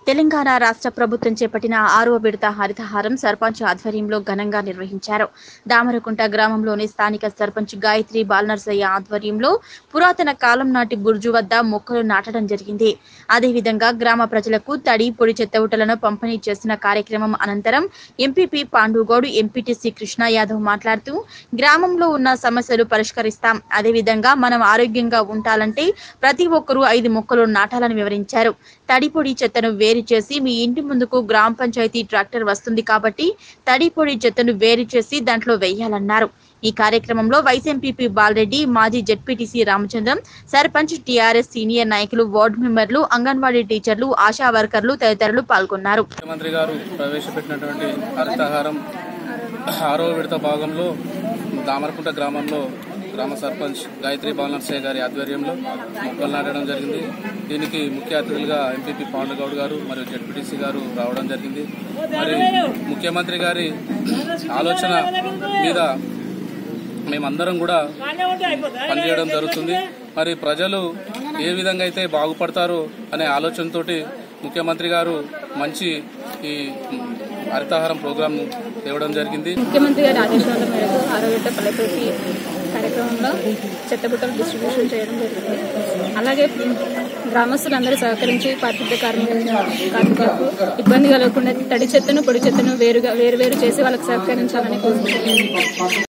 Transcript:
తెలంగాణ రాష్ట్ర ప్రభుత్వం చేపట్టిన ఆరో విడత హరితహారం సర్పంచ్ ఆధ్వర్యంలో ఘనంగా నిర్వహించారు దామరకుంట గ్రామంలోని స్థానిక సర్పంచ్ గాయత్రి బాలనర్సయ్య ఆధ్వర్యంలో పురాతన కాలం నాటి బుర్జు వద్ద మొక్కలు నాటడం జరిగింది అదేవిధంగా గ్రామ ప్రజలకు తడి పొడి చెత్తవుటలను పంపిణీ చేసిన కార్యక్రమం అనంతరం ఎంపీపీ పాండుగౌడ్ ఎంపీటీసీ కృష్ణ యాదవ్ మాట్లాడుతూ గ్రామంలో ఉన్న సమస్యలు పరిష్కరిస్తాం అదేవిధంగా మనం ఆరోగ్యంగా ఉండాలంటే ప్రతి ఒక్కరూ ఐదు మొక్కలు నాటాలని వివరించారు తడి పొడి చెత్తను వేరు చేసి మీ ఇంటి ముందుకు గ్రామ పంచాయతీ ట్రాక్టర్ వస్తుంది కాబట్టి తడి పొడి చెత్తను వేరు చేసి దాంట్లో వేయాలన్నారు ఈ కార్యక్రమంలో వైస్ ఎంపీపీ బాలరెడ్డి మాజీ ZPTC Ramachandram sarpanch TRS senior నాయకులు వార్డు మెంబర్లు అంగన్వాడీ టీచర్లు ఆశా వర్కర్లు తదితరులు పాల్గొన్నారు ముఖ్యమంత్రి గారు ప్రవేశపెట్టినటువంటి హరితహారం ఆరో విడత భాగంలో దామరకుంట గ్రామంలో గ్రామ సర్పంచ్ గాయత్రి బాలనర్సయ్య గారి ఆధ్వర్యంలో మొక్కలు నాటడం జరిగింది దీనికి ముఖ్య అతిథులుగా ఎంపీపీ పాండుగౌడ్ గారు మరియు జడ్పీటీసీ గారు రావడం జరిగింది మరి ముఖ్యమంత్రి గారి ఆలోచన మీద మేమందరం కూడా పనిచేయడం జరుగుతుంది మరి ప్రజలు ఏ విధంగా అయితే బాగుపడతారో అనే ఆలోచనతోటి ముఖ్యమంత్రి గారు మంచి ఈ హరితహారం ప్రోగ్రాం తేవడం జరిగింది ముఖ్యమంత్రి గారి ఆదేశాల మేరకు ఆరోగ్య పల్లెటూరికి కార్యక్రమంలో చెత్తబుట్టలు డిస్ట్రిబ్యూషన్ చేయడం జరిగింది అలాగే గ్రామస్తులందరూ సహకరించి పారిశుద్ధ్య కార్మికులు కార్మికులకు ఇబ్బంది కలగకుండా తడి చెత్తను పొడి చెత్తను వేరుగా వేరు వేరు చేసి వాళ్ళకి సహకరించాలని కోరుకుంటున్నాను